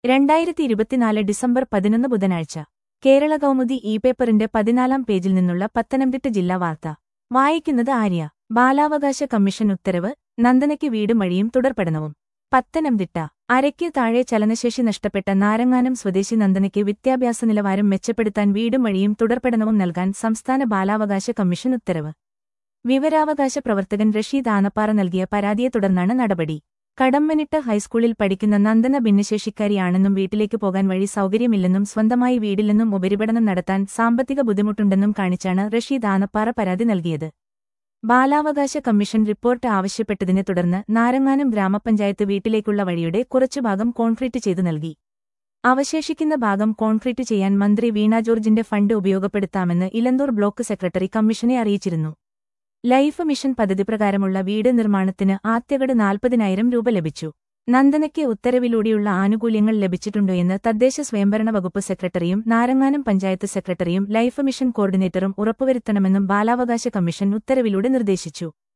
രണ്ടായിരത്തി ഇരുപത്തിനാല് ഡിസംബർ പതിനൊന്ന് ബുധനാഴ്ച കേരള കൗമുദി ഇ പേപ്പറിന്റെ പതിനാലാം പേജിൽ നിന്നുള്ള പത്തനംതിട്ട ജില്ലാ വാർത്ത വായിക്കുന്നത് ആര്യ ബാലാവകാശ കമ്മീഷൻ ഉത്തരവ് നന്ദനയ്ക്ക് വീട് മഴിയും തുടർപഠനവും പത്തനംതിട്ട അരയ്ക്ക് താഴെ ചലനശേഷി നഷ്ടപ്പെട്ട നാരങ്ങാനം സ്വദേശി നന്ദനയ്ക്ക് വിദ്യാഭ്യാസ നിലവാരം മെച്ചപ്പെടുത്താൻ വീട് മഴിയും തുടർപഠനവും നൽകാൻ സംസ്ഥാന ബാലാവകാശ കമ്മീഷൻ ഉത്തരവ് വിവരാവകാശ പ്രവർത്തകൻ റഷീദ് ആനപ്പാറ നൽകിയ പരാതിയെ തുടർന്നാണ് നടപടി കടമ്പനിട്ട് ഹൈസ്കൂളിൽ പഠിക്കുന്ന നന്ദന ഭിന്നശേഷിക്കാരിയാണെന്നും വീട്ടിലേക്ക് പോകാൻ വഴി സൗകര്യമില്ലെന്നും സ്വന്തമായി വീടില്ലെന്നും ഉപരിപഠനം നടത്താൻ സാമ്പത്തിക ബുദ്ധിമുട്ടുണ്ടെന്നും കാണിച്ചാണ് റഷീദ് ആനപ്പാറ പരാതി നൽകിയത് ബാലാവകാശ കമ്മീഷൻ റിപ്പോർട്ട് ആവശ്യപ്പെട്ടതിനെ തുടർന്ന് നാരങ്ങാനം ഗ്രാമപഞ്ചായത്ത് വീട്ടിലേക്കുള്ള വഴിയുടെ കുറച്ചു ഭാഗം കോൺക്രീറ്റ് ചെയ്തു നൽകി അവശേഷിക്കുന്ന ഭാഗം കോൺക്രീറ്റ് ചെയ്യാൻ മന്ത്രി വീണ ജോർജിന്റെ ഫണ്ട് ഉപയോഗപ്പെടുത്താമെന്ന് ഇലന്തൂർ ബ്ലോക്ക് സെക്രട്ടറി കമ്മീഷനെ അറിയിച്ചിരുന്നു ലൈഫ് മിഷൻ പദ്ധതി പ്രകാരമുള്ള വീട് നിർമ്മാണത്തിന് ആദ്യഗഡ് നാൽപ്പതിനായിരം രൂപ ലഭിച്ചു നന്ദനയ്ക്ക് ഉത്തരവിലൂടെയുള്ള ആനുകൂല്യങ്ങൾ ലഭിച്ചിട്ടുണ്ടോയെന്ന് തദ്ദേശ സ്വയംഭരണ വകുപ്പ് സെക്രട്ടറിയും നാരങ്ങാനം പഞ്ചായത്ത് സെക്രട്ടറിയും ലൈഫ് മിഷൻ കോർഡിനേറ്ററും ഉറപ്പുവരുത്തണമെന്നും ബാലാവകാശ കമ്മീഷൻ ഉത്തരവിലൂടെ നിർദ്ദേശിച്ചു